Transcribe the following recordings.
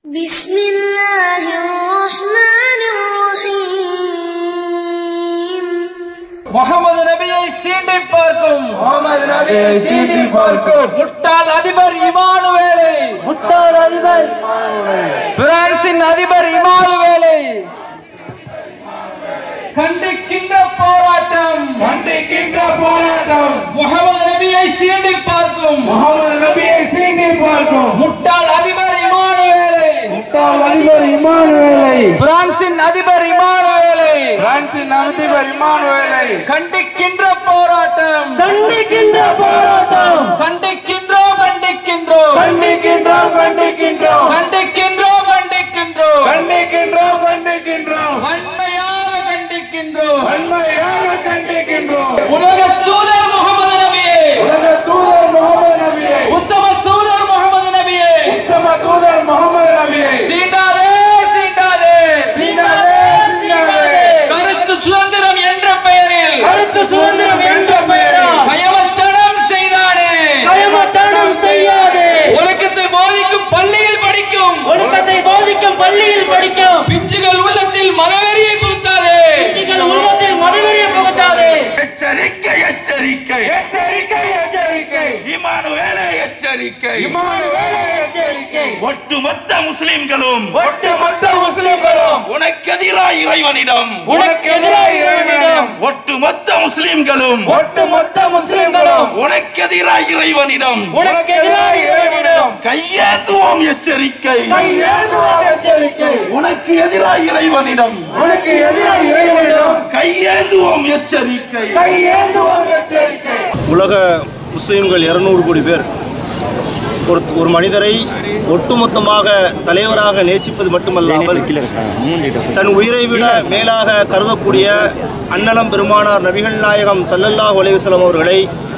بسم الله الرحمن الرحيم முகமது நபியை சீண்டி பார்க்கும் முகமது நபியை சீண்டி பார்க்கும் முட்டாள் அதிபர் இமானுவேலை முட்டாள் அதிபர் பிரான்சின் அதிபர் இமானுவேலை கண்டிக்கின்ற போராட்டம் கண்டிக்கின்ற போராட்டம் முகமது நபியை சீண்டி பார்க்கும் முகமது நபியை சீண்டி பார்க்கும் முட்டாள் அதிபர் இமானுவேலை முட்டாள் அதிபர் இமானுவேலை பிரான்சின் அதிபர் இமானுவேலை பிரான்சின் அதிபர் இமானுவேலை கண்டிக்கின்ற போராட்டம் கண்டிக்கின்ற போராட்டம் கண்டிக்கின்றோம் கண்டிக்கின்றோம் கண்டிக்கின்றோம் கண்டிக்கின்றோம் கண்டிக்கின்றோம் கண்டிக்கின்றோம் கண்டிக்கின்றோம் கண்டிக்கின்றோம் வன்மையாக கண்டிக்கின்றோம் வன்மையாக கண்டிக்கின்றோம் உலக தூதர் முகமது நபியே உலக தூதர் முகமது நபியை உத்தம தூதர் முகமது நபியே உத்தம தூதர் முகமது நபியை சீண்டாதே சீண்டாதே சீனாதே சீனாதே கருத்து சுதந்திரம் என்ற பெயரில் கருத்து சுதந்திரம் என்ற பெயரால் பயமத்தனம் செய்தானே பயமத்தனம் செய்யாதே ஒழுக்கத்தை போதிக்கும் பள்ளியில் படிக்கும் ஒழுக்கத்தை போதிக்கும் பள்ளியில் படிக்கும் பிஞ்சுகள் உள்ளத்தில் மதவெறியை புகுத்தாதே நீங்கள் உள்ளத்தில் மறுவழியை புகுத்தாதே எச்சரிக்கை எச்சரிக்கை எச்சரிக்கை எச்சரிக்கை இமானுவேலே எச்சரிக்கை இமானுவேலை எச்சரிக்கை ஒட்டுமொத்த முஸ்லிம்களும் ஒட்டுமொத்த முஸ்லிம்களும் உனக்கு எதிராய் இறைவனிடம் உனக்கு எதிராக இறைவனிடம் ஒட்டுமொத்த முஸ்லிம்களும் ஒட்டுமொத்த முஸ்லிம்களும் உனக்கு எதிராய் இறைவனிடம் உனக்கு எதிராக இறைவனிடம் கையேந்துவோம் எச்சரிக்கை கையேந்துவோம் எச்சரிக்கை உனக்கு எதிராய் இறைவனிடம் உனக்கு எதிராக இறைவனிடம் கையேந்துவோம் எச்சரிக்கை கையேந்துவோம் எச்சரிக்கை உலக முஸ்லீம்கள் இரநூறு கோடி பேர் ஒரு ஒரு மனிதரை ஒட்டுமொத்தமாக தலைவராக நேசிப்பது மட்டுமல்லாமல் தன் உயிரை விட மேலாக கருதக்கூடிய அன்னலம் பெருமானார் நபிகள் நாயகம் சல்லல்லாஹு அலைவசலம் அவர்களை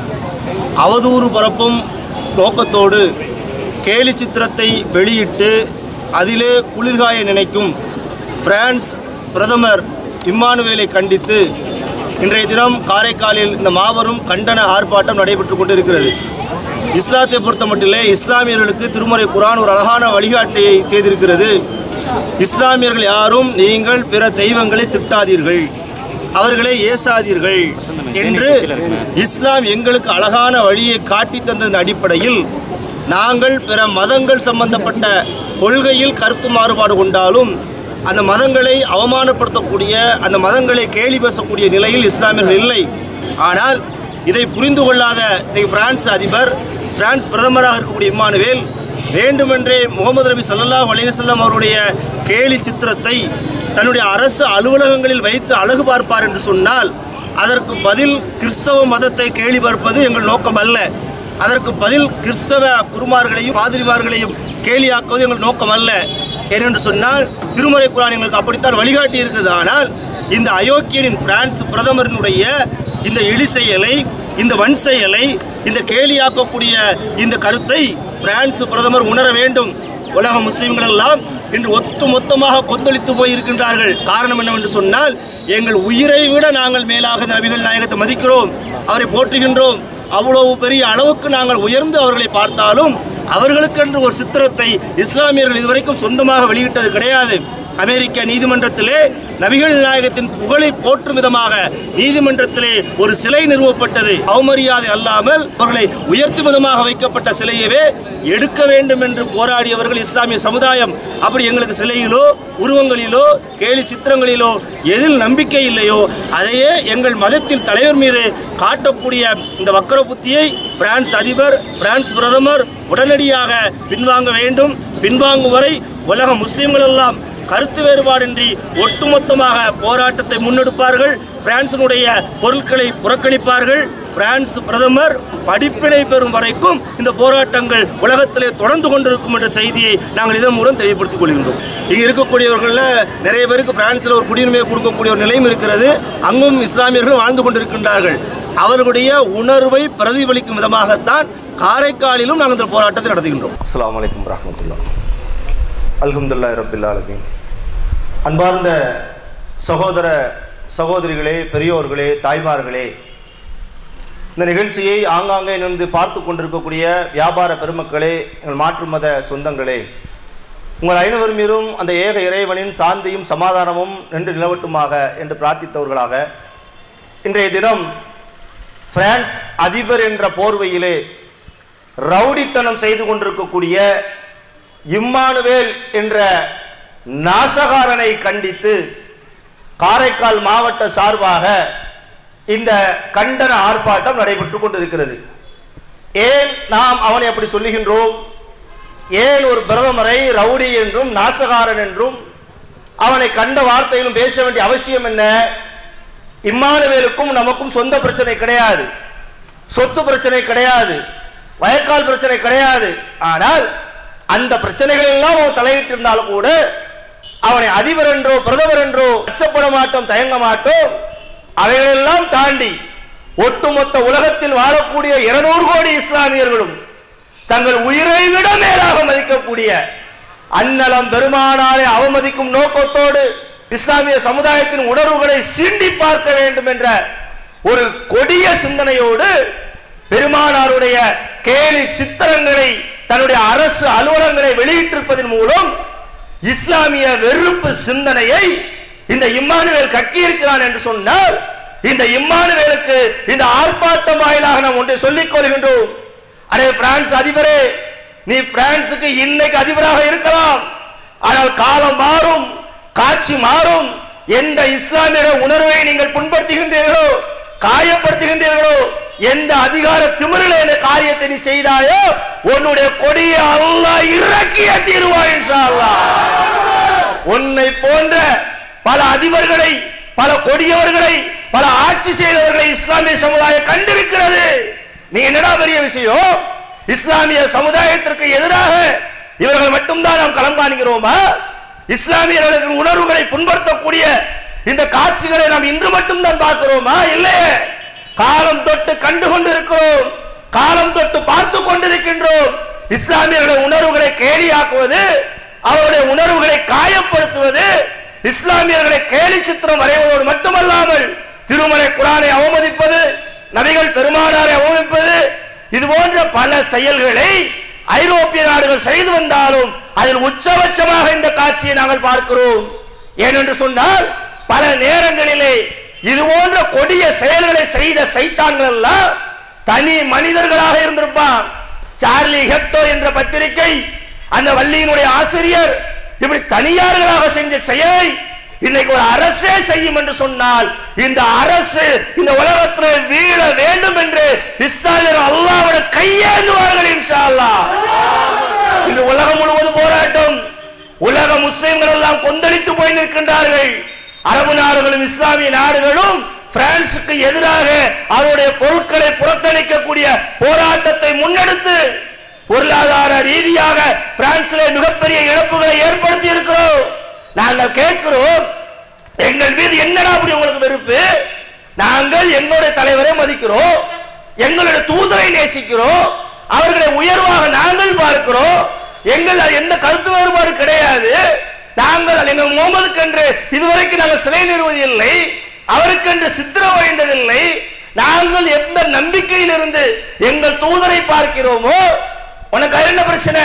அவதூறு பரப்பும் நோக்கத்தோடு கேலி சித்திரத்தை வெளியிட்டு அதிலே குளிர்காய நினைக்கும் பிரான்ஸ் பிரதமர் இம்மானுவேலை கண்டித்து இன்றைய தினம் காரைக்காலில் இந்த மாபெரும் கண்டன ஆர்ப்பாட்டம் நடைபெற்று கொண்டிருக்கிறது இஸ்லாத்தை பொறுத்த மட்டிலே இஸ்லாமியர்களுக்கு திருமறை குரான் ஒரு அழகான வழிகாட்டியை செய்திருக்கிறது இஸ்லாமியர்கள் யாரும் நீங்கள் பிற தெய்வங்களை திட்டாதீர்கள் அவர்களை ஏசாதீர்கள் என்று இஸ்லாம் எங்களுக்கு அழகான வழியை காட்டி தந்ததன் அடிப்படையில் நாங்கள் பிற மதங்கள் சம்பந்தப்பட்ட கொள்கையில் கருத்து மாறுபாடு கொண்டாலும் அந்த மதங்களை அவமானப்படுத்தக்கூடிய அந்த மதங்களை கேலி பேசக்கூடிய நிலையில் இஸ்லாமியர்கள் இல்லை ஆனால் இதை புரிந்து கொள்ளாத இன்னைக்கு பிரான்ஸ் அதிபர் பிரான்ஸ் பிரதமராக இருக்கக்கூடிய இம்மானுவேல் வேண்டுமென்றே முகமது நபி ஸல்லல்லாஹு அலைஹி வஸல்லம் அவருடைய கேலி சித்திரத்தை தன்னுடைய அரசு அலுவலகங்களில் வைத்து அழகு பார்ப்பார் என்று சொன்னால் அதற்கு பதில் கிறிஸ்தவ மதத்தை கேலி பார்ப்பது எங்கள் நோக்கம் அல்ல அதற்கு பதில் கிறிஸ்தவ குருமார்களையும் பாதிரிமார்களையும் கேலியாக்குவது எங்கள் நோக்கம் அல்ல ஏனென்று சொன்னால் திருமறை குரான் எங்களுக்கு அப்படித்தான் வழிகாட்டி இருக்குது ஆனால் இந்த அயோக்கியனின் பிரான்ஸ் பிரதமரினுடைய இந்த இழி செயலை இந்த வன் செயலை இந்த கேலியாக்கக்கூடிய இந்த கருத்தை பிரான்ஸ் பிரதமர் உணர வேண்டும் உலக முஸ்லிம்கள் எல்லாம் இன்று ஒத்து மொத்தமாக கொந்தளித்து போயிருக்கின்றார்கள் காரணம் என்னவென்று சொன்னால் எங்கள் உயிரை விட நாங்கள் மேலாக இந்த நபிகள் நாயகத்தை மதிக்கிறோம் அவரை போற்றுகின்றோம் அவ்வளவு பெரிய அளவுக்கு நாங்கள் உயர்ந்து அவர்களை பார்த்தாலும் அவர்களுக்கென்று ஒரு சித்திரத்தை இஸ்லாமியர்கள் இதுவரைக்கும் சொந்தமாக வெளியிட்டது கிடையாது அமெரிக்க நீதிமன்றத்திலே நபிகள் நாயகத்தின் புகழை போற்றும் விதமாக நீதிமன்றத்திலே ஒரு சிலை நிறுவப்பட்டது அவமரியாதை அல்லாமல் அவர்களை உயர்த்தும் விதமாக வைக்கப்பட்ட சிலையவே எடுக்க வேண்டும் என்று போராடியவர்கள் இஸ்லாமிய சமுதாயம் அப்படி எங்களுக்கு சிலையிலோ உருவங்களிலோ கேலி சித்திரங்களிலோ எதில் நம்பிக்கை இல்லையோ அதையே எங்கள் மதத்தில் தலைவர் மீது காட்டக்கூடிய இந்த வக்கர புத்தியை பிரான்ஸ் அதிபர் பிரான்ஸ் பிரதமர் உடனடியாக பின்வாங்க வேண்டும் பின்வாங்கும் வரை உலக முஸ்லிம்கள் எல்லாம் கருத்து வேறுபாடின்றி ஒட்டுமொத்தமாக போராட்டத்தை முன்னெடுப்பார்கள் பிரான்சினுடைய பொருட்களை புறக்கணிப்பார்கள் பிரான்ஸ் பிரதமர் படிப்பினை பெறும் வரைக்கும் இந்த போராட்டங்கள் உலகத்திலே தொடர்ந்து கொண்டிருக்கும் என்ற செய்தியை நாங்கள் இதன் மூலம் தெளிவுபடுத்திக் கொள்கின்றோம் இங்கே இருக்கக்கூடியவர்களில் நிறைய பேருக்கு பிரான்ஸில் ஒரு குடியுரிமையை கொடுக்கக்கூடிய ஒரு நிலையும் இருக்கிறது அங்கும் இஸ்லாமியர்கள் வாழ்ந்து கொண்டிருக்கின்றார்கள் அவர்களுடைய உணர்வை பிரதிபலிக்கும் விதமாகத்தான் காரைக்காலிலும் நாங்கள் இந்த போராட்டத்தை நடத்துகின்றோம் அஸ்லாம் வலைக்கம் வரமத்துல்லா அல்ஹம்துல்லா ரபில் ஆலமீன் அன்பார்ந்த சகோதர சகோதரிகளே பெரியோர்களே தாய்மார்களே இந்த நிகழ்ச்சியை ஆங்காங்கே நின்று பார்த்து கொண்டிருக்கக்கூடிய வியாபார பெருமக்களே எங்கள் மாற்று மத சொந்தங்களே உங்கள் ஐநவர் மீதும் அந்த ஏக இறைவனின் சாந்தியும் சமாதானமும் நின்று நிலவட்டுமாக என்று பிரார்த்தித்தவர்களாக இன்றைய தினம் பிரான்ஸ் அதிபர் என்ற போர்வையிலே ரவுடித்தனம் செய்து கொண்டிருக்கக்கூடிய இம்மானுவேல் என்ற நாசகாரனை கண்டித்து காரைக்கால் மாவட்ட சார்பாக இந்த கண்டன ஆர்ப்பாட்டம் நடைபெற்றுக் கொண்டிருக்கிறது ஏன் நாம் அவனை அப்படி சொல்லுகின்றோம் ஏன் ஒரு பிரதமரை ரவுடி என்றும் நாசகாரன் என்றும் அவனை கண்ட வார்த்தையிலும் பேச வேண்டிய அவசியம் என்ன இம்மானுவேலுக்கும் நமக்கும் சொந்த பிரச்சனை கிடையாது சொத்து பிரச்சனை கிடையாது வயக்கால் பிரச்சனை கிடையாது ஆனால் அந்த பிரச்சனைகள் எல்லாம் அவன் தலையிட்டிருந்தாலும் கூட அவனை அதிபர் என்றோ பிரதமர் என்றோ அச்சப்பட மாட்டோம் தயங்க மாட்டோம் அவைகளெல்லாம் தாண்டி ஒட்டுமொத்த உலகத்தில் வாழக்கூடிய இருநூறு கோடி இஸ்லாமியர்களும் தங்கள் உயிரை விட மேலாக மதிக்கக்கூடிய அன்னலம் பெருமானாரை அவமதிக்கும் நோக்கத்தோடு இஸ்லாமிய சமுதாயத்தின் உணர்வுகளை சீண்டி பார்க்க வேண்டும் என்ற ஒரு கொடிய சிந்தனையோடு பெருமானாருடைய கேலி சித்திரங்களை தன்னுடைய அரசு அலுவலகங்களை வெளியிட்டிருப்பதன் மூலம் இஸ்லாமிய வெறுப்பு சிந்தனையை இந்த இம்மானுவேல் கக்கியிருக்கிறான் என்று சொன்னால் இந்த இம்மானுவேலுக்கு இந்த ஆர்ப்பாட்டம் வாயிலாக நாம் ஒன்றை சொல்லிக் கொள்கின்றோம் அரே பிரான்ஸ் அதிபரே நீ பிரான்சுக்கு இன்னைக்கு அதிபராக இருக்கலாம் ஆனால் காலம் மாறும் காட்சி மாறும் எந்த இஸ்லாமிய உணர்வை நீங்கள் புண்படுத்துகின்றீர்களோ காயப்படுத்துகின்றீர்களோ எந்த அதிகார திமிரில் இந்த காரியத்தை நீ செய்தாயோ உன்னுடைய கொடியை அல்லாஹ் இறக்கிய தீர்வாய் இன்ஷா அல்லாஹ் உன்னை போன்ற பல அதிபர்களை பல கொடியவர்களை பல ஆட்சி செய்தவர்களை இஸ்லாமிய சமுதாயம் கண்டிருக்கிறது நீ என்னடா பெரிய விஷயம் இஸ்லாமிய சமுதாயத்திற்கு எதிராக இவர்கள் மட்டும்தான் நாம் களம் காண்கிறோமா இஸ்லாமியர்களுக்கு உணர்வுகளை புண்படுத்தக்கூடிய இந்த காட்சிகளை நாம் இன்று மட்டும்தான் பார்க்கிறோமா இல்லையே காலம் தொட்டு கண்டு கொண்டு இருக்கிறோம் காலம் தொட்டு பார்த்து கொண்டிருக்கின்றோம் இஸ்லாமியர்களுடைய உணர்வுகளை கேலியாக்குவது அவருடைய உணர்வுகளை காயப்படுத்துவது இஸ்லாமியர்களை கேலி சித்திரம் வரைவதோடு மட்டுமல்லாமல் திருமலை குரானை அவமதிப்பது நபிகள் பெருமானாரை அவமதிப்பது இது போன்ற பல செயல்களை ஐரோப்பிய நாடுகள் செய்து வந்தாலும் அதில் உச்சபட்சமாக இந்த காட்சியை நாங்கள் பார்க்கிறோம் ஏனென்று சொன்னால் பல நேரங்களிலே இது போன்ற கொடிய செயல்களை செய்த சைத்தான்கள் எல்லாம் தனி மனிதர்களாக இருந்திருப்பான் சார்லி ஹெப்டோ என்ற பத்திரிகை அந்த வள்ளியினுடைய ஆசிரியர் இப்படி தனியார்களாக செஞ்ச செயலை இன்னைக்கு ஒரு அரசே செய்யும் என்று சொன்னால் இந்த அரசு இந்த உலகத்தில் வீழ வேண்டும் என்று இஸ்லாமியர் அல்லாவோட கையேந்துவார்கள் இன்ஷா அல்லாஹ் இன்று உலகம் முழுவதும் போராட்டம் உலக முஸ்லிம்கள் எல்லாம் கொந்தளித்து போய் நிற்கின்றார்கள் அரபு நாடுகளும் இஸ்லாமிய நாடுகளும் பிரான்சுக்கு எதிராக அவருடைய பொருட்களை புறக்கணிக்கக்கூடிய போராட்டத்தை முன்னெடுத்து பொருளாதார ரீதியாக பிரான்சிலே மிகப்பெரிய இழப்புகளை ஏற்படுத்தி இருக்கிறோம் நாங்கள் கேட்கிறோம் எங்கள் மீது என்னடா அப்படி உங்களுக்கு வெறுப்பு நாங்கள் எங்களுடைய தலைவரை மதிக்கிறோம் எங்களுடைய தூதரை நேசிக்கிறோம் அவர்களை உயர்வாக நாங்கள் பார்க்கிறோம் எங்கள் அது எந்த கருத்து வேறுபாடு கிடையாது நாங்கள் எங்கள் முகமதுக்கென்று இதுவரைக்கும் நாங்கள் சிலை நிறுவதில்லை அவருக்கென்று சித்திரம் வைந்ததில்லை நாங்கள் எந்த நம்பிக்கையில் இருந்து எங்கள் தூதரை பார்க்கிறோமோ உனக்கு அது என்ன பிரச்சனை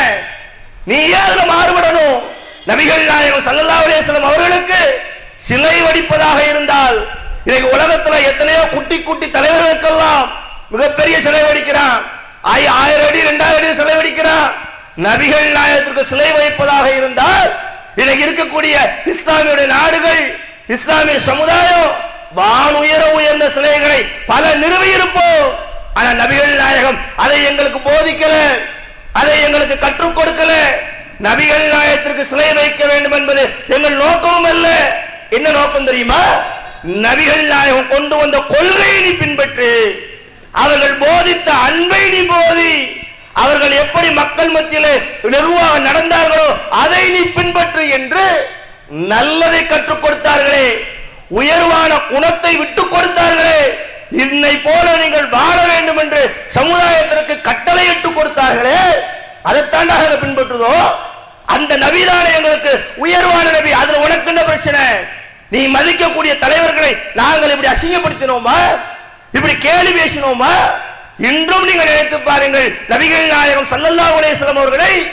நீ ஏன் அதுல மாறுபடணும் நபிகள் நாயகம் ஸல்லல்லாஹு அலைஹி வஸல்லம் அவர்களுக்கு சிலை வடிப்பதாக இருந்தால் இன்னைக்கு உலகத்துல எத்தனையோ குட்டி குட்டி தலைவர்களுக்கெல்லாம் மிகப்பெரிய சிலை வடிக்கிறான் ஆய- ஆயிரம் அடி ரெண்டாயிரம் அடி சிலை வடிக்கிறான் நபிகள் நாயகத்திற்கு சிலை வைப்பதாக இருந்தால் இன்னைக்கு இருக்கக்கூடிய இஸ்லாமிய நாடுகள் இஸ்லாமிய சமுதாயம் வான் உயர உயர்ந்த சிலைகளை பல நிறுவி இருப்போம் ஆனா நபிகள் நாயகம் அதை எங்களுக்கு போதிக்கல அதை எங்களுக்கு கற்றுக் கொடுக்கல நபிகள் நாயகத்திற்கு சிலை வைக்க வேண்டும் என்பது எங்கள் நோக்கமும் அல்ல என்ன நோக்கம் தெரியுமா நபிகள் நாயகம் கொண்டு வந்த கொள்கையை நீ பின்பற்று அவர்கள் போதித்த அன்பை நீ போதி அவர்கள் எப்படி மக்கள் மத்தியிலே வெகுவாக நடந்தார்களோ அதை நீ பின்பற்று என்று நல்லதை கற்றுக் கொடுத்தார்களே உயர்வான குணத்தை விட்டுக் கொடுத்தார்களே இன்னை போல நீங்கள் வாழ வேண்டும் என்று சமுதாயத்திற்கு கட்டளையிட்டு கொடுத்தார்களே அதைத்தான் நாங்கள் பின்பற்றுதோ அந்த நபிதானே எங்களுக்கு உயர்வான நபி அதுல உனக்கு என்ன பிரச்சனை நீ மதிக்கக்கூடிய தலைவர்களை நாங்கள் இப்படி அசிங்கப்படுத்தினோமா இப்படி கேலி பேசினோமா இன்றும் நீங்கள் நினைத்து பாருங்கள் நபிகள் நாயகம் ஸல்லல்லாஹு அலைஹி வஸல்லம் அவர்களை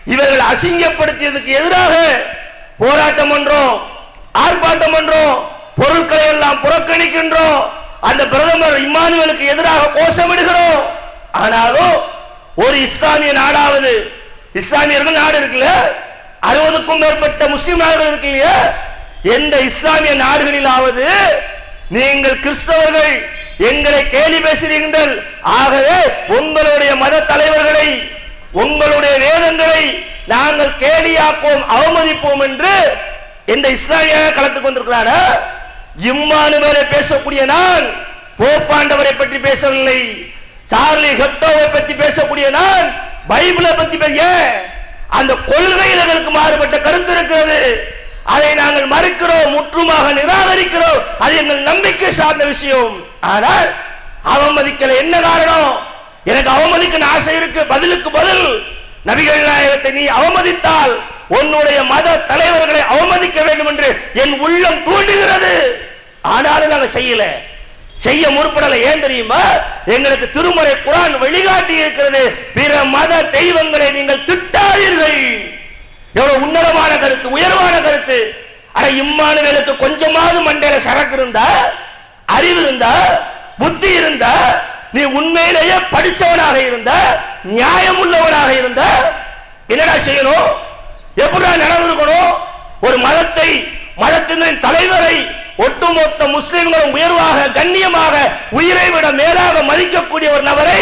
இவர்கள் அசிங்கப்படுத்தியதுக்கு எதிராக போராட்டம் பண்றோம் ஆர்ப்பாட்டம் பண்றோம் பொருட்களை எல்லாம் புறக்கணிக்கின்றோம் அந்த பிரதமர் இம்மானுவேலுக்கு எதிராக கோஷமிடுகிறோம் ஆனாலும் ஒரு இஸ்லாமிய நாடாவது இஸ்லாமியர்கள் நாடு இருக்குல்ல அறுபதுக்கும் மேற்பட்ட முஸ்லிம் நாடுகள் இருக்கு இல்லையா எந்த இஸ்லாமிய நாடுகளிலாவது நீங்கள் கிறிஸ்தவர்கள் எங்களை கேலி பேசுகிறீர்கள் ஆகவே உங்களுடைய மத தலைவர்களை உங்களுடைய வேதங்களை நாங்கள் கேலியாக்குவோம் அவமதிப்போம் என்று இந்த இஸ்லாமிய களத்துக்கு வந்திருக்கிறான இம்மானுவேலை பேசக்கூடிய நான் போப்பாண்டவரை பற்றி பேசவில்லை சார்லி ஹெப்டோவை பற்றி பேசக்கூடிய நான் பைபிளை பற்றி பேச அந்த கொள்கையில் எங்களுக்கு மாறுபட்ட கருத்து இருக்கிறது அதை நாங்கள் மறுக்கிறோம் முற்றுமாக நிராகரிக்கிறோம் அது எங்கள் நம்பிக்கை சார்ந்த விஷயம் ஆனால் அவமதிக்கல என்ன காரணம் எனக்கு அவமதிக்கணும் ஆசை இருக்கு பதிலுக்கு பதில் நபிகள் நாயகத்தை நீ அவமதித்தால் உன்னுடைய மத தலைவர்களை அவமதிக்க வேண்டும் என்று என் உள்ளம் தூண்டுகிறது ஆனாலும் நாங்க செய்யல செய்ய முற்படல ஏன் தெரியுமா எங்களுக்கு திருமறை குரான் வழிகாட்டி இருக்கிறது பிற மத தெய்வங்களை நீங்கள் திட்டாதீர்கள் எவ்வளவு உன்னதமான கருத்து உயர்வான கருத்து அட இம்மானுவேலுக்கு கொஞ்சமாவது மண்டையில சரக்கு இருந்தா அறிவு இருந்தா புத்தி இருந்தா நீ உண்மையிலேயே படிச்சவனாக இருந்த நியாயம் உள்ளவனாக இருந்த என்னடா செய்யணும் எப்படா நடந்திருக்கணும் ஒரு மதத்தை மதத்தின் தலைவரை ஒட்டுமொத்த முஸ்லிம்களும் உயர்வாக கண்ணியமாக உயிரை விட மேலாக மதிக்கக்கூடிய ஒரு நபரை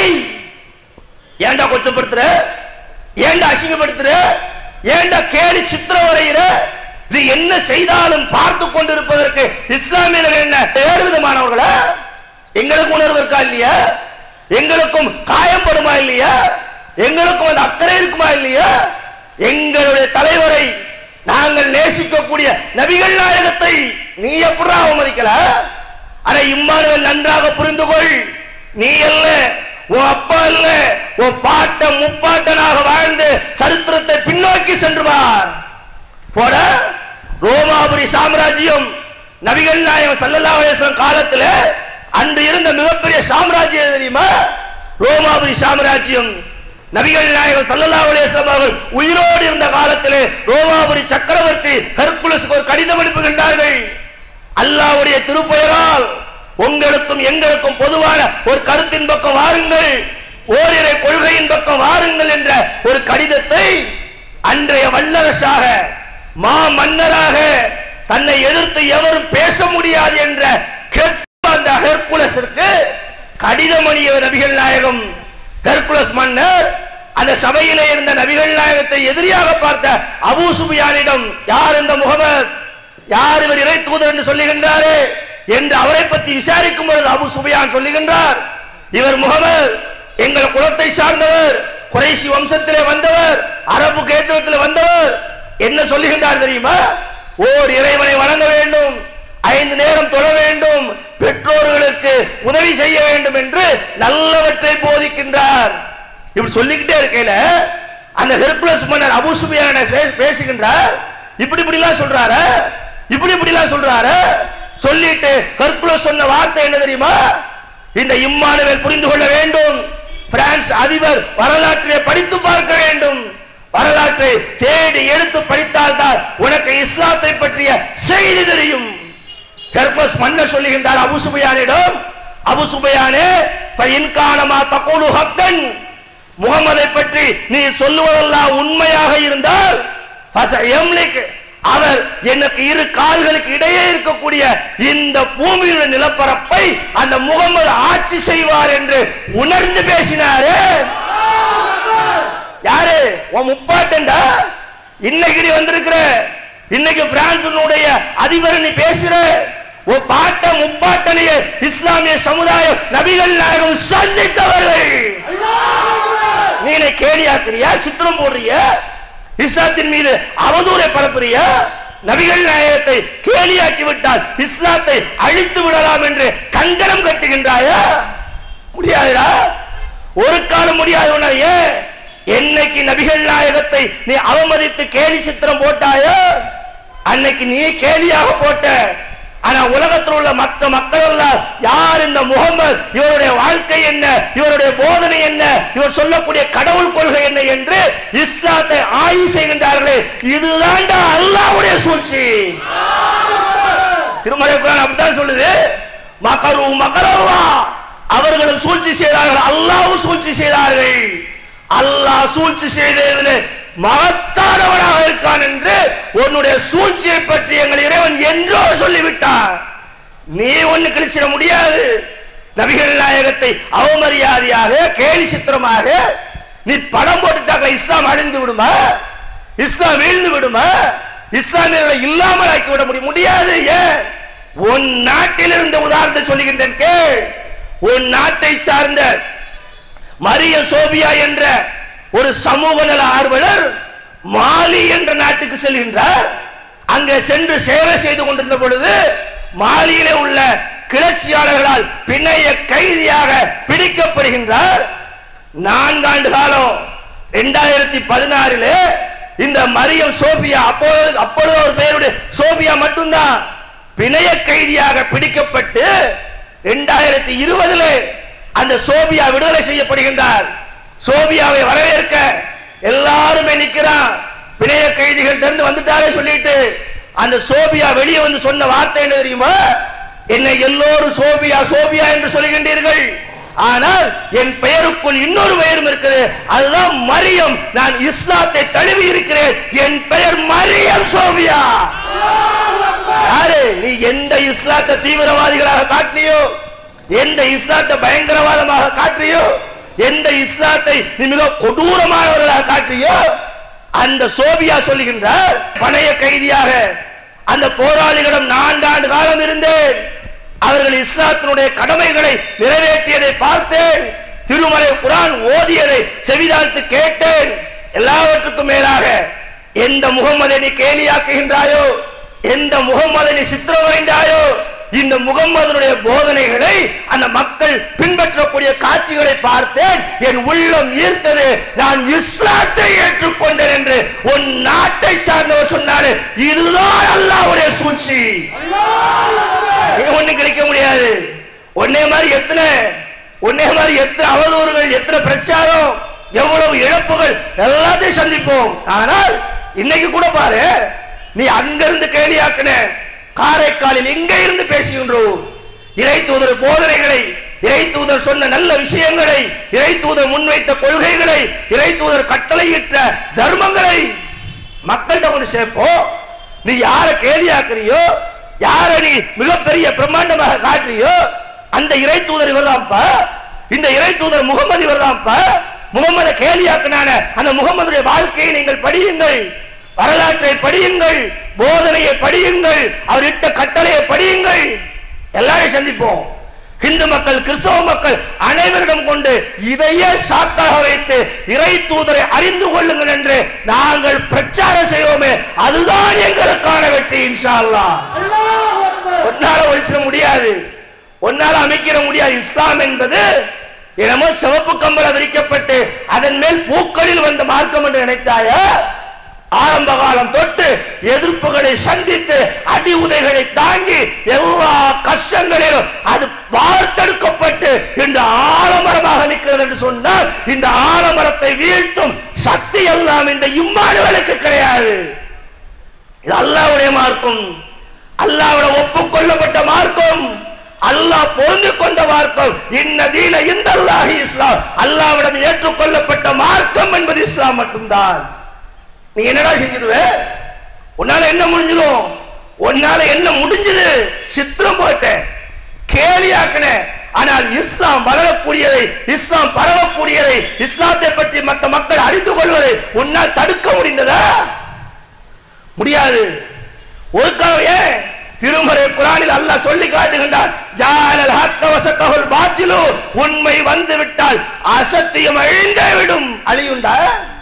ஏன்டா கொச்சப்படுத்துற ஏன்டா அசிங்கப்படுத்துற ஏன்டா கேலி சித்திர வரைகிற இது என்ன செய்தாலும் பார்த்து கொண்டிருப்பதற்கு இஸ்லாமியர்கள் என்ன வேறு விதமானவர்களா எங்களுக்கு உணர்வு இருக்கா இல்லையா எங்களுக்கும் காயப்படுமா இல்லையா எங்களுக்கும் அந்த அக்கறை இருக்குமா இல்லையா எங்களுடைய தலைவரை நாங்கள் நேசிக்கக்கூடிய நபிகள் நாயகத்தை நீ எப்படி அவமதிக்கல அட இம்மானுவல் நன்றாக புரிந்து கொள் நீ அல்ல உன் அப்பா அல்ல உன் பாட்ட முப்பாட்டனாக வாழ்ந்து சரித்திரத்தை பின்னோக்கி சென்றுவார் போட ரோமாபுரி சாம்ராஜ்யம் நபிகள் நாயகம் ஸல்லல்லாஹு அலைஹி வஸல்லம் காலத்துல அன்று இருந்த மிகப்பெரிய சாம்ராஜ்யம் எது தெரியுமா ரோமாபுரி சாம்ராஜ்யம் நபிகள் நாயகம் ஸல்லல்லாஹு அலைஹி வஸல்லம் அவர்கள் உயிரோடு இருந்த காலத்திலே ரோமாபுரி சக்கரவர்த்தி ஹெர்குலஸுக்கு ஒரு கடிதம் அனுப்புகின்றார்கள் அல்லாஹ்வுடைய திருப்பெயரால் உங்களுக்கும் எங்களுக்கும் பொதுவான ஒரு கருத்தின் பக்கம் வாருங்கள் ஓரிரை கொள்கையின் பக்கம் வாருங்கள் என்ற ஒரு கடிதத்தை அன்றைய வல்லரசாக மா மன்னராக தன்னை எதிர்த்து எவரும் பேச முடியாது என்ற கெட்ட அந்த ஹெர்குலஸிற்கு கடிதம் அணிய நபிகள் நாயகம் ஹெர்குலஸ் மன்னர் அந்த சபையிலே இருந்த நபிகள் நாயகத்தை எதிரியாக பார்த்த அபூ சுபியானிடம் யார் இந்த முகமது யார் இவர் இறை தூதர் என்று சொல்லுகின்றாரே என்று அவரை பற்றி விசாரிக்கும் பொழுது அபு சுபியான் சொல்லுகின்றார் இவர் முகமது எங்கள் குலத்தை சார்ந்தவர் குறைசி வம்சத்திலே வந்தவர் அரபு கேத்திரத்தில் வந்தவர் என்ன சொல்லுகின்றார் தெரியுமா ஓர் இறைவனை வணங்க வேண்டும் ஐந்து நேரம் தொழ வேண்டும் பெற்றோர்களுக்கு உதவி செய்ய வேண்டும் என்று நல்லவற்றை போதிக்கின்றார் இப்படி சொல்லிக்கிட்டே இருக்கையில அந்த ஹெர்குலஸ் மன்னர் அபூ சுபியான பேசுகின்றார் இப்படி இப்படி எல்லாம் சொல்றாரு இப்படி இப்படி எல்லாம் சொல்றாரு சொல்லிட்டு ஹெர்குலஸ் சொன்ன வார்த்தை என்ன தெரியுமா இந்த இம்மானுவேல் புரிந்து கொள்ள வேண்டும் பிரான்ஸ் அதிபர் வரலாற்றை படித்து பார்க்க வேண்டும் வரலாற்றை தேடி எடுத்து படித்தால்தான் உனக்கு இஸ்லாத்தை பற்றிய செய்தி தெரியும் ஹெர்குலஸ் மன்னர் சொல்லுகின்றார் அபு சுபையானிடம் அபு சுபையானே இன்கானமா தகூலு ஹக்கன் முகமதை பற்றி நீ சொல்லுவதெல்லாம் உண்மையாக இருந்தால் ஃபசயம்லிக் அவர் எனக்கு இரு கால்களுக்கு இடையே இருக்கக்கூடிய இந்த பூமியுடைய நிலப்பரப்பை அந்த முகமது ஆட்சி செய்வார் என்று உணர்ந்து பேசினாரு யாரு உன் முப்பாட்டன்டா இன்னைக்கு நீ வந்திருக்கிற இன்னைக்கு பிரான்சினுடைய அதிபர் நீ பேசுற உன் பாட்ட முப்பாட்டனைய இஸ்லாமிய சமுதாயம் நபிகள் நாயகம் சந்தித்தவர்கள் நீ என்னை கேலியாக்குறியா சித்திரம் போடுறிய இஸ்லாத்தின் மீது அவதூறை பரப்புறிய நபிகள் நாயகத்தை கேலியாக்கி விட்டால் இஸ்லாத்தை அழித்து விடலாம் என்று கங்கணம் கட்டுகின்றாயா முடியாதுடா ஒரு காலம் முடியாது உன்னைய என்னைக்கு நபிகள் நாயகத்தை நீ அவமதித்து கேலி சித்திரம் போட்டாயோ அன்னைக்கு நீ கேலியாக போட்ட ஆனா உலகத்தில் உள்ள மற்ற மக்கள் எல்லாம் யார் இந்த முகமது இவருடைய வாழ்க்கை என்ன இவருடைய போதனை என்ன இவர் சொல்லக்கூடிய கடவுள் கொள்கை என்ன என்று இஸ்லாத்தை ஆய்வு செய்கின்றார்களே இதுதான்டா அல்லாஹ்வுடைய சூழ்ச்சி திருமலை குரான் அப்படித்தான் சொல்லுது மக்கரு மக்கரவா அவர்களும் சூழ்ச்சி செய்தார்கள் அல்லாஹ்வும் சூழ்ச்சி செய்தார்கள் அல்லாஹ் சூழ்ச்சி செய்ததில் மகத்தானவனாக இருக்கான் என்று உன்னுடைய சூழ்ச்சியை பற்றி எங்கள் இறைவன் என்றோ சொல்லிவிட்டார் நீ ஒண்ணு கிழிச்சிட முடியாது நபிகள் நாயகத்தை அவமரியாதையாக கேலி சித்திரமாக நீ படம் போட்டுட்டாக்க இஸ்லாம் அழிந்து விடுமா இஸ்லாம் வீழ்ந்து விடுமா இஸ்லாமியர்களை இல்லாமல் ஆக்கி விட முடியும் முடியாது ஏன் உன் நாட்டில் இருந்த உதாரணத்தை சொல்லுகின்றேன் கேள் உன் நாட்டை சார்ந்த மரிய சோபியா என்ற ஒரு சமூக நல ஆர்வலர் மாலி என்ற நாட்டுக்கு செல்கின்றார் அங்கே சென்று சேவை செய்து கொண்டிருந்த பொழுது மாலியிலே உள்ள கிளர்ச்சியாளர்களால் பிணைய கைதியாக பிடிக்கப்படுகின்றார் நான்காண்டு காலம் இரண்டாயிரத்தி பதினாறிலே இந்த மரியம் சோபியா அப்பொழுது அப்பொழுது ஒரு பேருடைய சோபியா மட்டும்தான் பிணைய கைதியாக பிடிக்கப்பட்டு இரண்டாயிரத்தி இருபதுல அந்த சோபியா விடுதலை செய்யப்படுகின்றார் சோபியாவை வரவேற்க எல்லாருமே நிக்கிறான் பிணைய கைதிகள் இருந்து வந்துட்டாரே சொல்லிட்டு அந்த சோபியா வெளியே வந்து சொன்ன வார்த்தை என்ன தெரியுமா என்னை எல்லோரும் சோபியா சோபியா என்று சொல்கின்றீர்கள் ஆனால் என் பெயருக்குள் இன்னொரு பெயரும் இருக்குது அதுதான் மரியம் நான் இஸ்லாத்தை தழுவி இருக்கிறேன் என் பெயர் மரியம் சோபியா யாரு நீ எந்த இஸ்லாத்தை தீவிரவாதிகளாக காட்டினியோ எந்த இஸ்லாத்தை பயங்கரவாதமாக காட்டியோ எந்த இஸ்லாத்தை நீ மிக கொடூரமானவர்களாக காட்டியோ அந்த சோபியா சொல்லுகின்றார் பணைய கைதியாக அந்த போராளிகளிடம் நான்காண்டு காலம் இருந்தேன் அவர்கள் இஸ்லாத்தினுடைய கடமைகளை நிறைவேற்றியதை பார்த்தேன் திருமலை குரான் ஓதியதை செவிதாழ்த்து கேட்டேன் எல்லாவற்றுக்கும் மேலாக எந்த முகம்மதை நீ கேலியாக்குகின்றாயோ எந்த முகம்மதை நீ சித்திரம் வரைந்தாயோ இந்த முகம்மதனுடைய போதனைகளை அந்த மக்கள் பின்பற்றக்கூடிய காட்சிகளை பார்த்தேன் என் உள்ளம் ஈர்த்தது நான் இஸ்லாத்தை ஏற்றுக்கொண்டேன் என்று உன் நாட்டை சார்ந்தவர் சொன்னாரு இதுதான் அல்லாஹ்வுடைய சூழ்ச்சி இங்க ஒண்ணு கிடைக்க முடியாது ஒன்னே மாதிரி எத்தனை ஒன்னே மாதிரி எத்தனை அவதூறுகள் எத்தனை பிரச்சாரம் எவ்வளவு இழப்புகள் எல்லாத்தையும் சந்திப்போம் ஆனால் இன்னைக்கு கூட பாரு நீ அங்கிருந்து கேலியாக்குன காரைக்காலில் இங்க இருந்து பேசுகின்றோம் இறை தூதர் போதனைகளை இறை தூதர் சொன்ன நல்ல விஷயங்களை இறை தூதர் முன்வைத்த கொள்கைகளை இறை தூதர் கட்டளையிட்ட தர்மங்களை மக்கள்கிட்ட கொண்டு சேர்ப்போம் நீ யார கேலியாக்குறியோ யார நீ மிகப்பெரிய பிரம்மாண்டமாக காட்டுறியோ அந்த இறை தூதர் இவர்தான்ப்பா இந்த இறை தூதர் முகமது இவர்தான்ப்பா முகமது கேலியாக்குனான அந்த முகமதுடைய வாழ்க்கையை நீங்கள் படியுங்கள் வரலாற்றை படியுங்கள் போதனையை படியுங்கள் அவர் இட்ட கட்டளையை படியுங்கள் எல்லாரையும் சந்திப்போம் இந்து மக்கள் கிறிஸ்தவ மக்கள் அனைவரிடம் கொண்டு இதையே சாக்காக வைத்து இறை தூதரை அறிந்து கொள்ளுங்கள் என்று நாங்கள் பிரச்சாரம் செய்வோமே அதுதான் எங்களுக்கான வெற்றி இன்ஷா அல்லாஹ் ஒன்னால ஒழிச்சிட முடியாது ஒன்னால அமைக்கிற முடியாது இஸ்லாம் என்பது என்னமோ சிவப்பு கம்பளம் விரிக்கப்பட்டு அதன் மேல் பூக்களில் வந்த மார்க்கம் என்று நினைத்தாயா ஆரம்ப காலம் தொட்டு எதிர்ப்புகளை சந்தித்து அடி உதைகளை தாங்கி எல்லா கஷ்டங்களிலும் அது வார்த்தெடுக்கப்பட்டு இந்த ஆலமரமாக நிற்கிறது என்று சொன்னால் இந்த ஆலமரத்தை வீழ்த்தும் சக்தி எல்லாம் இந்த இம்மானுவலுக்கு கிடையாது இது அல்லாவுடைய மார்க்கம் அல்லாவோட ஒப்புக்கொள்ளப்பட்ட மார்க்கம் அல்லாஹ் பொருந்து கொண்ட மார்க்கம் இன்ன தீன இந்த அல்லாஹி இஸ்லாம் அல்லாவிடம் ஏற்றுக்கொள்ளப்பட்ட மார்க்கம் என்பது இஸ்லாம் மட்டும்தான் நீ என்னடா செஞ்சிருவ உன்னால என்ன முடிஞ்சிடும் உன்னால என்ன முடிஞ்சது சித்திரம் போட்ட கேலியாக்கின ஆனால் இஸ்லாம் வளரக்கூடியதை இஸ்லாம் பரவக்கூடியதை இஸ்லாத்தை பற்றி மற்ற மக்கள் அறிந்து கொள்வதை உன்னால் தடுக்க முடிந்ததா முடியாது ஒரு காலம் ஏன் திருமறை குரானில் அல்லாஹ் சொல்லி காட்டுகின்றார் ஜாலல் ஹக்க வசத்தகுல் பாத்திலு உண்மை வந்து விட்டால் அசத்தியம் அழிந்தே விடும் அழியுண்டா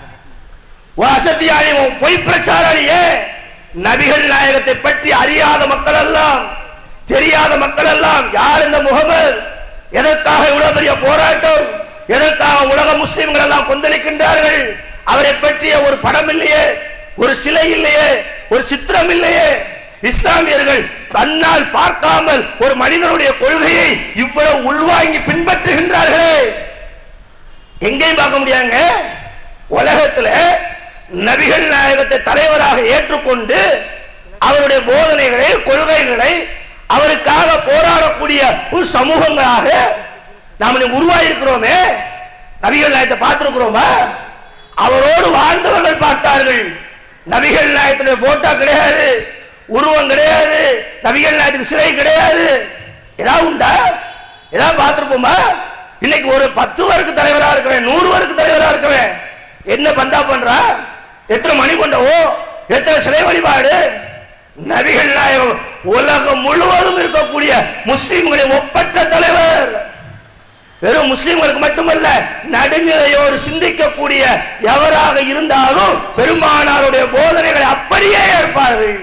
உன் அசத்தியாளி உன் பொய் பிரச்சாரியே நபிகள் நாயகத்தை பற்றி அறியாத மக்கள் எல்லாம் தெரியாத மக்கள் எல்லாம் யார் இந்த முகமது எதற்காக இவ்வளவு பெரிய போராட்டம் எதற்காக உலக முஸ்லிம்கள் எல்லாம் கொந்தளிக்கின்றார்கள் அவரை பற்றிய ஒரு படம் இல்லையே ஒரு சிலை இல்லையே ஒரு சித்திரம் இல்லையே இஸ்லாமியர்கள் தன்னால் பார்க்காமல் ஒரு மனிதனுடைய கொள்கையை இவ்வளவு உள்வாங்கி பின்பற்றுகின்றார்களே எங்கேயும் பார்க்க முடியாங்க உலகத்துல நபிகள் நாயகத்தை தலைவராக ஏற்றுக்கொண்டு அவருடைய போதனைகளை கொள்கைகளை அவருக்காக போராடக்கூடிய ஒரு சமூகங்களாக நாம் இன்னைக்கு உருவாயிருக்கிறோமே நபிகள் நாயகத்தை பார்த்திருக்கிறோமா அவரோடு வாழ்ந்தவர்கள் பார்த்தார்கள் நபிகள் நாயகத்துடைய போட்டோ கிடையாது உருவம் கிடையாது நபிகள் நாயகத்துக்கு சிலை கிடையாது ஏதாவது உண்டா ஏதாவது பார்த்திருப்போமா இன்னைக்கு ஒரு பத்து பேருக்கு தலைவரா இருக்கிறேன் நூறு பேருக்கு தலைவரா இருக்கிறேன் என்ன பந்தா பண்றா எத்தனை மணி கொண்டவோ எத்தனை சிலை வழிபாடு நபிகள் நாயகம் உலகம் முழுவதும் இருக்கக்கூடிய முஸ்லிம்களின் ஒப்பற்ற தலைவர் வெறும் முஸ்லிம்களுக்கு மட்டுமல்ல நடுநிலையோடு சிந்திக்கக்கூடிய எவராக இருந்தாலும் பெருமானாருடைய போதனைகளை அப்படியே ஏற்பார்கள்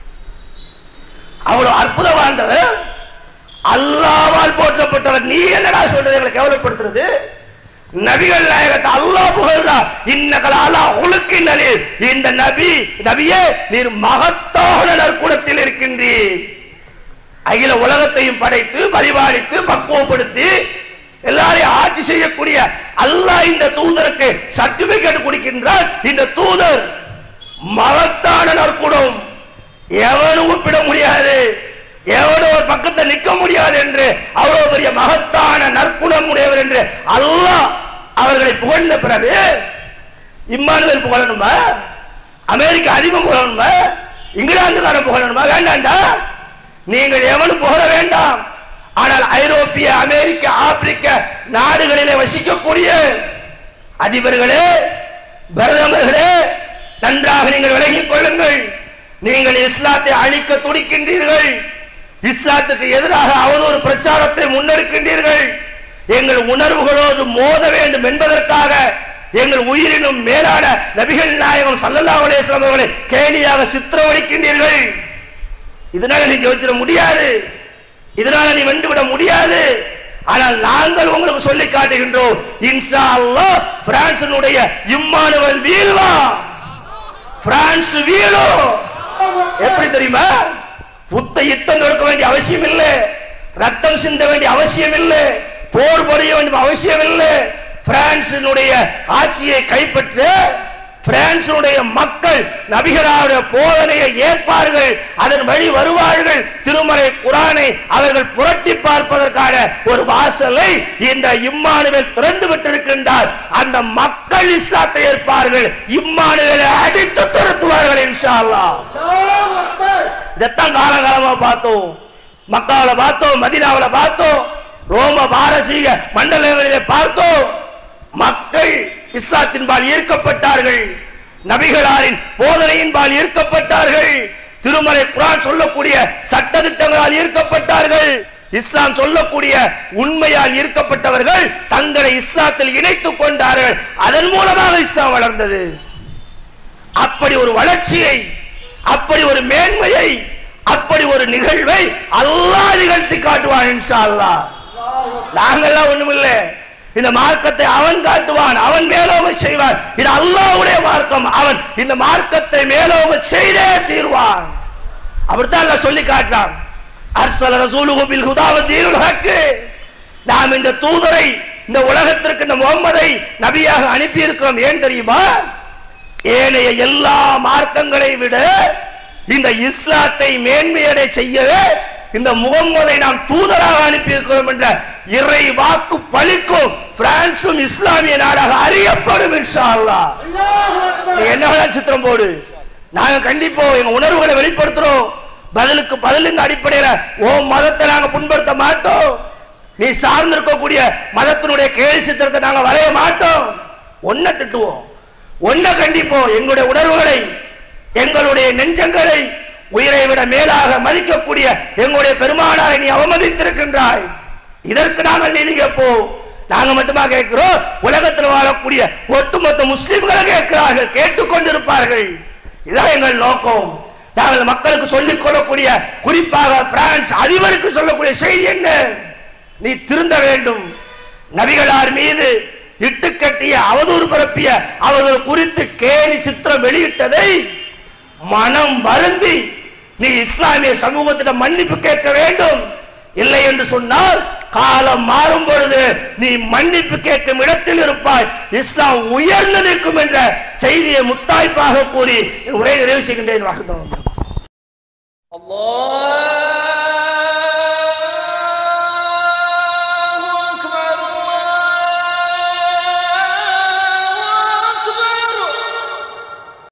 அவ்வளவு அற்புதம் வாழ்ந்தவர் அல்லாவால் போற்றப்பட்டவர் நீ என்னடா சொல்றது எங்களை கேவலப்படுத்துறது நபிகள் நாயகத்தை அல்லாஹ் புகழ்றா இன்னகல அலா உலுக்கின் அலில். இந்த நபி நபியே நீர் மகத்தான நற்குணத்தில் இருக்கின்றீர் அகில உலகத்தையும் படைத்து பரிபாலித்து பக்குவப்படுத்தி எல்லாரையும் ஆட்சி செய்யக்கூடிய அல்லாஹ் இந்த தூதருக்கு சர்டிபிகேட் கொடுக்கின்றார் இந்த தூதர் மகத்தான நற்குணம் எவனும் ஒப்பிட முடியாது எவனும் ஒரு பக்கத்தை நிற்க முடியாது என்று அவ்வளவு பெரிய மகத்தான நற்குணம் உடையவர் என்று அல்லாஹ் அவர்களை புகழ்ந்த பிறகு இம்மானுவேல் புகழணுமா அமெரிக்க அதிபம் புகழணுமா இங்கிலாந்துக்காரன் புகழணுமா வேண்டாண்டா நீங்கள் எவனும் புகழ வேண்டாம் ஆனால் ஐரோப்பிய அமெரிக்க ஆப்பிரிக்க நாடுகளிலே வசிக்கக்கூடிய அதிபர்களே பிரதமர்களே நன்றாக நீங்கள் விலகிக் கொள்ளுங்கள் நீங்கள் இஸ்லாத்தை அழிக்க துடிக்கின்றீர்கள் இஸ்லாத்துக்கு எதிராக அவதூறு பிரச்சாரத்தை முன்னெடுக்கின்றீர்கள் எங்கள் உணர்வுகளோடு மோத வேண்டும் என்பதற்காக எங்கள் உயிரினும் மேலான நபிகள் நாயகம் சல்லல்லாஹு அலைஹி வஸல்லம் அவர்களை கேலியாக சித்திரவடிக்கின்றீர்கள் இதனால நீ ஜெயிச்சிட முடியாது இதனால நீ வென்று விட முடியாது ஆனால் நாங்கள் உங்களுக்கு சொல்லி காட்டுகின்றோம் இன்ஷா அல்லாஹ் பிரான்சினுடைய இம்மானுவல் வீழ்வா பிரான்ஸ் வீழும் எப்படி தெரியுமா புத்த யுத்தம் நடக்க வேண்டிய அவசியம் இல்லை ரத்தம் சிந்த வேண்டிய அவசியம் இல்லை போர் புரிய வேண்டிய அவசியம் இல்லை பிரான்சினுடைய ஆட்சியை கைப்பற்ற பிரான்சினுடைய மக்கள் நபிகளாருடைய போதனையை ஏற்பார்கள் அதன் வழி வருவார்கள் திருமலை குரானை அவர்கள் புரட்டி பார்ப்பதற்கான ஒரு வாசலை இந்த இம்மானுவேல் திறந்து விட்டிருக்கின்றார் அந்த மக்கள் இஸ்லாத்தை ஏற்பார்கள் இம்மானுவேலை அடித்து துரத்துவார்கள் இன்ஷா அல்லாஹ் இதைத்தான் காலகாலமா பார்த்தோம் மக்காவில பார்த்தோம் மதினாவில பார்த்தோம் ரோம பாரசீக மண்டலங்களிலே பார்த்தோம் மக்கள் இஸ்லாத்தின்பால் ஈர்க்கப்பட்டார்கள் நபிகளாரின் போதனையின்பால் ஈர்க்கப்பட்டார்கள் திருமலை குரான் சொல்லக்கூடிய சட்டதிட்டங்களால் ஈர்க்கப்பட்டார்கள் இஸ்லாம் சொல்லக்கூடிய உண்மையால் ஈர்க்கப்பட்டவர்கள் தங்களை இஸ்லாத்தில் இணைத்துக் கொண்டார்கள் அதன் மூலமாக இஸ்லாம் வளர்ந்தது அப்படி ஒரு வளர்ச்சியை அப்படி ஒரு மேன்மையை அப்படி ஒரு நிகழ்வை அல்லாஹ் நிகழ்த்தி காட்டுவான் இன்ஷா அல்லாஹ் நாங்கெல்லாம் ஒண்ணுமில்ல இந்த மார்க்கத்தை அவன் காட்டுவான் அவன் மேலோக செய்வான் இது அல்லாஹ்வுடைய மார்க்கம் அவன் இந்த மார்க்கத்தை மேலோக செய்தே தீர்வான் அப்படித்தான் அல்லாஹ் சொல்லி காட்டுறான் அர்சல ரசூலுஹு பில் ஹுதா வ தீனுல் ஹக்கு நாம் இந்த தூதரை இந்த உலகத்திற்கு இந்த முகம்மதை நபியாக அனுப்பி இருக்கிறோம் ஏன் தெரியுமா ஏனைய எல்லா மார்க்கங்களை விட இந்த இஸ்லாத்தை மேன்மையடை செய்யவே இந்த முகம்மதை நாம் தூதராக அனுப்பி இருக்கிறோம் என்ற இறை வாக்கு பலிக்கும் பிரான்சும் இஸ்லாமிய நாடாக அறியப்படும் இன்ஷா அல்லாஹ் நீ என்ன வேணா சித்திரம் போடு நாங்க கண்டிப்போம் எங்க உணர்வுகளை வெளிப்படுத்துறோம் பதிலுக்கு பதிலின் அடிப்படையில ஓ மதத்தை நாங்க புண்படுத்த மாட்டோம் நீ சார்ந்திருக்கக்கூடிய மதத்தினுடைய கேலி சித்திரத்தை நாங்க வரைய மாட்டோம் ஒன்ன திட்டுவோம் ஒன்ன கண்டிப்போம் எங்களுடைய உணர்வுகளை எங்களுடைய நெஞ்சங்களை உயிரை விட மேலாக மதிக்கக்கூடிய எங்களுடைய பெருமானாரை நீ அவமதித்திருக்கின்றாய் இதற்கு நாங்கள் நீதி கேட்போம் நாங்க மட்டுமா கேட்கிறோம் உலகத்தில் வாழக்கூடிய ஒட்டுமொத்த முஸ்லிம்களை கேட்கிறார்கள் கேட்டுக்கொண்டிருப்பார்கள் இதான் எங்கள் நோக்கம் நாங்கள் மக்களுக்கு சொல்லிக் கொள்ளக்கூடிய குறிப்பாக பிரான்ஸ் அதிபருக்கு சொல்லக்கூடிய செய்தி என்ன நீ திருந்த வேண்டும் நபிகளார் மீது இட்டு கட்டிய அவதூறு பரப்பிய அவர்கள் குறித்து கேலி சித்திரம் வெளியிட்டதை மனம் வருந்தி நீ இஸ்லாமிய சமூகத்திடம் மன்னிப்பு கேட்க வேண்டும் இல்லை என்று சொன்னால் காலம் மாறும் பொழுது நீ மன்னிப்பு கேட்கும் இடத்தில் இருப்பாய் இஸ்லாம் உயர்ந்து நிற்கும் என்ற செய்தியை முத்தாய்ப்பாக கூறி உரை நிறைவு செய்கின்றேன் வாழ்ந்தோம் الله